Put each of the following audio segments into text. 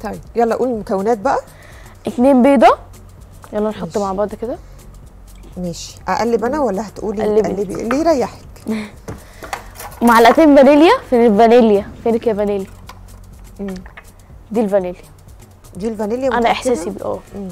طيب يلا قول المكونات بقى اتنين بيضه يلا نحط ماشي. مع بعض كده ماشي اقلب انا ولا هتقولي قلبي. قلبي اللي يريحك معلقتين فانيليا فين الفانيليا فينك يا فانيليا مم. دي الفانيليا دي الفانيليا انا متأكدة؟ احساسي بال- اه مم.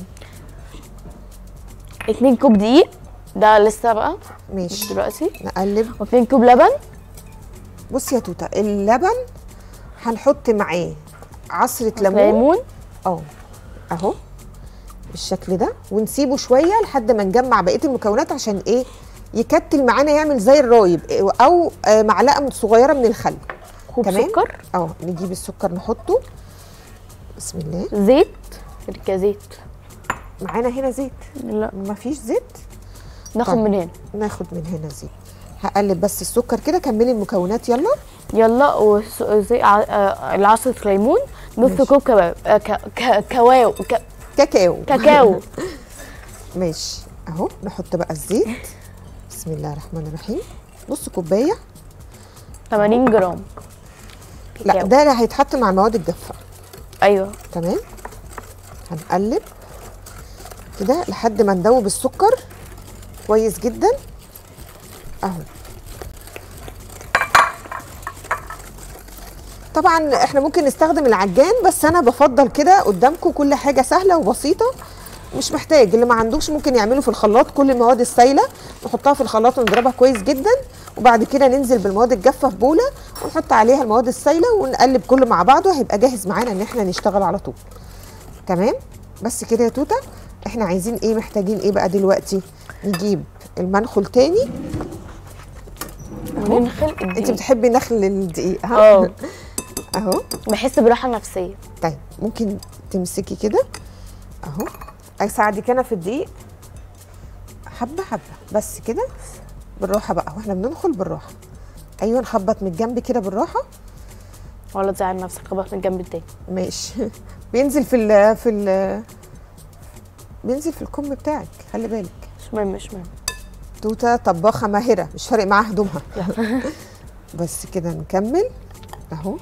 اتنين كوب دقيق ده لسه بقى مش ماشي دلوقتي نقلب واتنين كوب لبن بصي يا توته اللبن هنحط معاه عصرة ليمون ليمون اه اهو بالشكل ده ونسيبه شويه لحد ما نجمع بقيه المكونات عشان ايه يكتل معانا يعمل زي الرايب إيه، او آه، معلقه من- صغيره من الخل كوب تمام. سكر اه نجيب السكر نحطه بسم الله زيت فينك يا زيت معانا هنا زيت لا ما فيش زيت ناخد طيب. من هنا ناخد من هنا زيت هقلب بس السكر كده كملي المكونات يلا يلا وس- زي ع- آه، العصرة ليمون نص ماشي. كوب كباب آه، ك- ك- كواو ك- كاكاو كاكاو ماشي اهو نحط بقى الزيت بسم الله الرحمن الرحيم نص كوبايه 80 جرام لا كاكاو. ده هيتحط مع المواد الجافه ايوه تمام هنقلب كده لحد ما ندوب السكر كويس جدا اهو طبعا احنا ممكن نستخدم العجان بس انا بفضل كده قدامكم كل حاجه سهله وبسيطه مش محتاج اللي ما عندوش ممكن يعمله في الخلاط كل المواد السايله نحطها في الخلاط ونضربها كويس جدا وبعد كده ننزل بالمواد الجافه في بوله ونحط عليها المواد السايله ونقلب كله مع بعضه هيبقى جاهز معانا ان احنا نشتغل على طول تمام بس كده يا توته احنا عايزين ايه محتاجين ايه بقى دلوقتي نجيب المنخل تاني وننخل انت الدقيق بتحبي نخل الدقيق ها اه اهو بحس براحه نفسيه طيب ممكن تمسكي كده اهو اساعدك انا في الدقيق حبه حبه بس كده بالراحه بقى واحنا بندخل بالراحه ايوه نخبط من الجنب كده بالراحه ولا تزعل نفسك خبط من الجنب التاني ماشي بينزل في ال في ال بينزل في الكم بتاعك خلي بالك مش مهم مش مهم توته طباخه ماهره مش فارق معاها هدومها بس كده نكمل اهو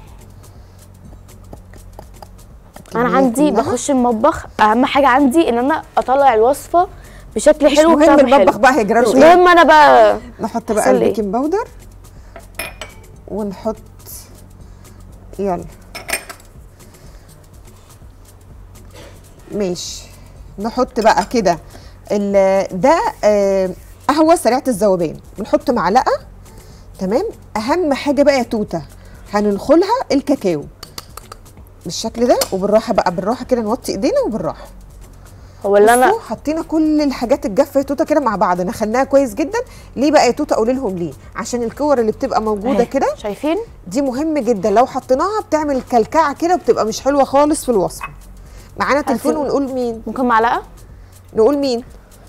انا كمية عندي كلها. بخش المطبخ اهم حاجه عندي ان انا اطلع الوصفه بشكل مش حلو مهم وطعم المطبخ حلو بقى هيجرى مش له ايه مهم انا بقى نحط بقى حصل إيه؟ البيكنج باودر ونحط يلا ماشي نحط بقى كده ال- ده آه، قهوه سريعه الذوبان بنحط معلقه تمام اهم حاجه بقى يا توته هننخلها الكاكاو بالشكل ده وبالراحه بقى بالراحه كده نوطي ايدينا وبالراحه هو اللي انا بصوا حطينا كل الحاجات الجافه يا توته كده مع بعض نخلناها كويس جدا ليه بقى يا توته قولي لهم ليه عشان الكور اللي بتبقى موجوده أهي، كده شايفين دي مهم جدا لو حطيناها بتعمل كلكعه كده وبتبقى مش حلوه خالص في الوصفه معانا تليفون هسيب- ونقول مين ممكن معلقه نقول مين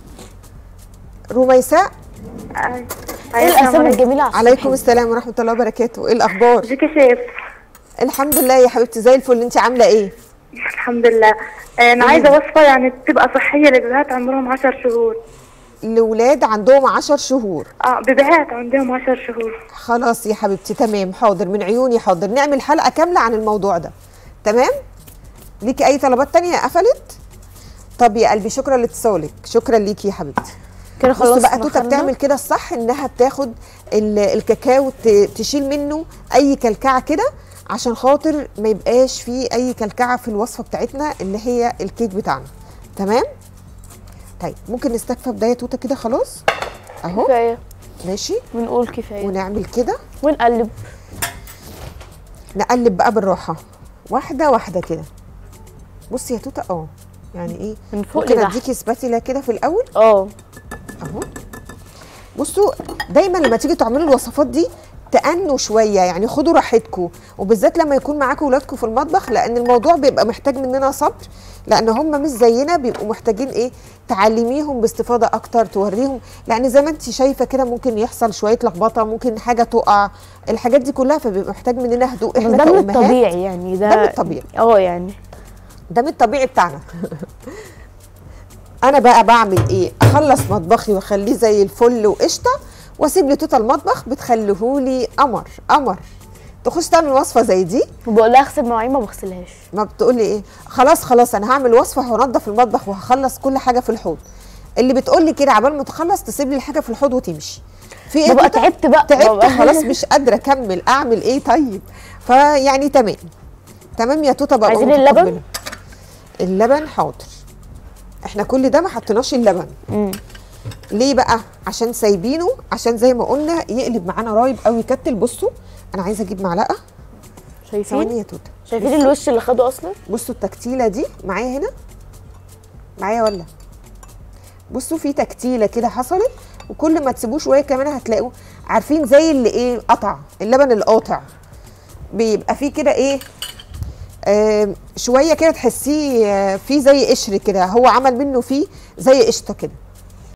رميساء ايه الاسامي الجميله على عليكم الصبح دي؟ السلام ورحمه الله وبركاته ايه الاخبار ازيك يا شيف الحمد لله يا حبيبتي زي الفل انت عامله ايه الحمد لله انا عايزه وصفه يعني تبقى صحيه لبيبيهات عمرهم 10 شهور الاولاد عندهم عشر شهور اه بيبيهات عندهم 10 شهور خلاص يا حبيبتي تمام حاضر من عيوني حاضر نعمل حلقه كامله عن الموضوع ده تمام ليكي اي طلبات تانية قفلت طب يا قلبي شكرا لاتصالك شكرا ليكي يا حبيبتي كده بصوا خلاص بقى توته دخلنا. بتعمل كده الصح انها بتاخد ال- الكاكاو ت- تشيل منه اي كلكعه كده عشان خاطر ما يبقاش فيه اي كلكعه في الوصفه بتاعتنا اللي هي الكيك بتاعنا تمام طيب ممكن نستكفى بدايه توته كده خلاص اهو كفايه ماشي بنقول كفايه ونعمل كده ونقلب نقلب بقى بالراحه واحده واحده كده بصي يا توته اه يعني ايه من فوق ممكن لتحت اديكي سباتيلا كده في الاول اه اهو بصوا دايما لما تيجي تعملوا الوصفات دي تأنوا شويه يعني خدوا راحتكم وبالذات لما يكون معاكم ولادكم في المطبخ لان الموضوع بيبقى محتاج مننا صبر لان هم مش زينا بيبقوا محتاجين ايه تعلميهم باستفاضه اكتر توريهم لان زي ما انت شايفه كده ممكن يحصل شويه لخبطه ممكن حاجه تقع الحاجات دي كلها فبيبقى محتاج مننا هدوء بس احنا ده من كأمهات الطبيعي يعني ده ده من الطبيعي. اه يعني ده من الطبيعي بتاعنا انا بقى بعمل ايه اخلص مطبخي واخليه زي الفل وقشطه واسيب لي توته المطبخ بتخليهولي قمر قمر تخش تعمل وصفه زي دي وبقول لها اغسل مواعين ما بغسلهاش ما بتقول لي ايه خلاص خلاص انا هعمل وصفه وهنضف المطبخ وهخلص كل حاجه في الحوض اللي بتقول لي كده عبال ما تخلص تسيب لي الحاجه في الحوض وتمشي في ايه ببقى توتة؟ تعبت بقى تعبت ببقى- خلاص مش قادره اكمل اعمل ايه طيب فيعني تمام تمام يا توته بقى عايزين متقبلة. اللبن؟ اللبن حاضر احنا كل ده ما حطيناش اللبن مم. ليه بقى عشان سايبينه عشان زي ما قلنا يقلب معانا رايب او يكتل بصوا انا عايزه اجيب معلقه ثواني شايفين يا توته شايفين الوش اللي خده اصلا بصوا التكتيله دي معايا هنا معايا ولا بصوا في تكتيله كده حصلت وكل ما تسيبوه شويه كمان هتلاقوا عارفين زي اللي ايه قطع اللبن القاطع بيبقى فيه كده ايه آه شويه كده تحسيه آه فيه زي قشر كده هو عمل منه فيه زي قشطه كده